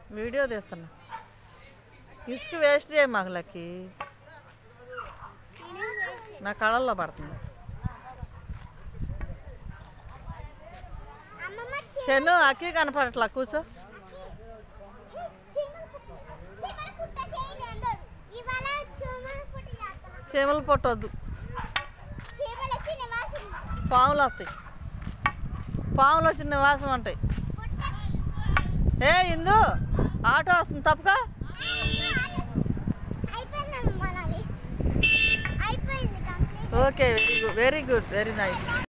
video తీస్తున్నా ఇసుక waste చేయ మాకు లక్కి నా కళల్లో పడుతుంది అమ్మమ్మ చెన్ను అక్కి కనపడట్లా కూర్చో చీమల పుట్ట చేయండి ఇవాళ చీమల పుట్ట చేస్తాం చీమలు పొట్టొద్దు చీమలకి నివాసం పాములు వస్తాయి పాములు వచ్చి నివాసం ఉంటాయి ఏ ఇందు ఆటో వస్తుంది తప్పగా అయిపోయింది మనది అయిపోయింది complete okay very good very good very nice